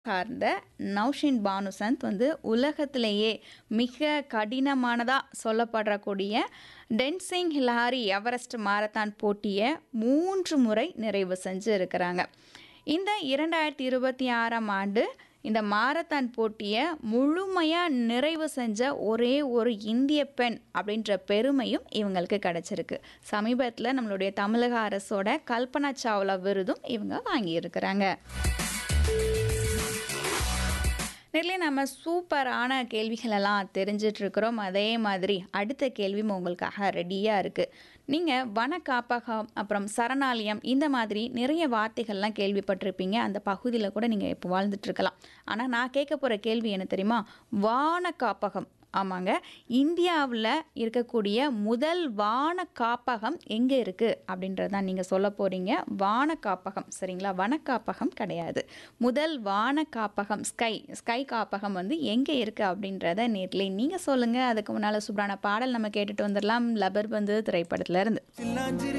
சார்ந்த நௌஷின் பானுசந்த் வந்து உலகத்திலேயே மிக கடினமானதாக சொல்லப்படக்கூடிய டென்சிங் ஹிலாரி எவரெஸ்ட் மாரத்தான் போட்டியை மூன்று முறை நிறைவு செஞ்சு இருக்கிறாங்க இந்த இரண்டாயிரத்தி இருபத்தி ஆறாம் ஆண்டு இந்த மாரத்தான் போட்டியை முழுமையாக நிறைவு செஞ்ச ஒரே ஒரு இந்திய பெண் அப்படின்ற பெருமையும் இவங்களுக்கு கிடைச்சிருக்கு சமீபத்தில் நம்மளுடைய தமிழக அரசோட கல்பனா சாவ்லா விருதும் இவங்க வாங்கியிருக்கிறாங்க நெல்லே நம்ம சூப்பரான கேள்விகளெல்லாம் தெரிஞ்சிட்டு இருக்கிறோம் அதே மாதிரி அடுத்த கேள்வியும் உங்களுக்காக ரெடியாக இருக்குது நீங்கள் வன காப்பகம் அப்புறம் சரணாலயம் இந்த மாதிரி நிறைய வார்த்தைகள்லாம் கேள்விப்பட்டிருப்பீங்க அந்த பகுதியில் கூட நீங்கள் இப்போ வாழ்ந்துட்டுருக்கலாம் ஆனால் நான் கேட்க போகிற கேள்வி என்ன தெரியுமா வான காப்பகம் ஆமாங்க இந்தியாவில் இருக்கக்கூடிய முதல் வான காப்பகம் எங்கே இருக்குது அப்படின்றது தான் நீங்கள் சொல்ல போகிறீங்க வான காப்பகம் சரிங்களா வன காப்பகம் கிடையாது முதல் வான காப்பகம் ஸ்கை ஸ்கை காப்பகம் வந்து எங்கே இருக்குது அப்படின்றத நேரில் நீங்கள் சொல்லுங்கள் அதுக்கு முன்னால் சூப்பரான பாடல் நம்ம கேட்டுட்டு வந்துடலாம் லபர் வந்து திரைப்படத்துல இருந்து சில்லாஞ்சிரி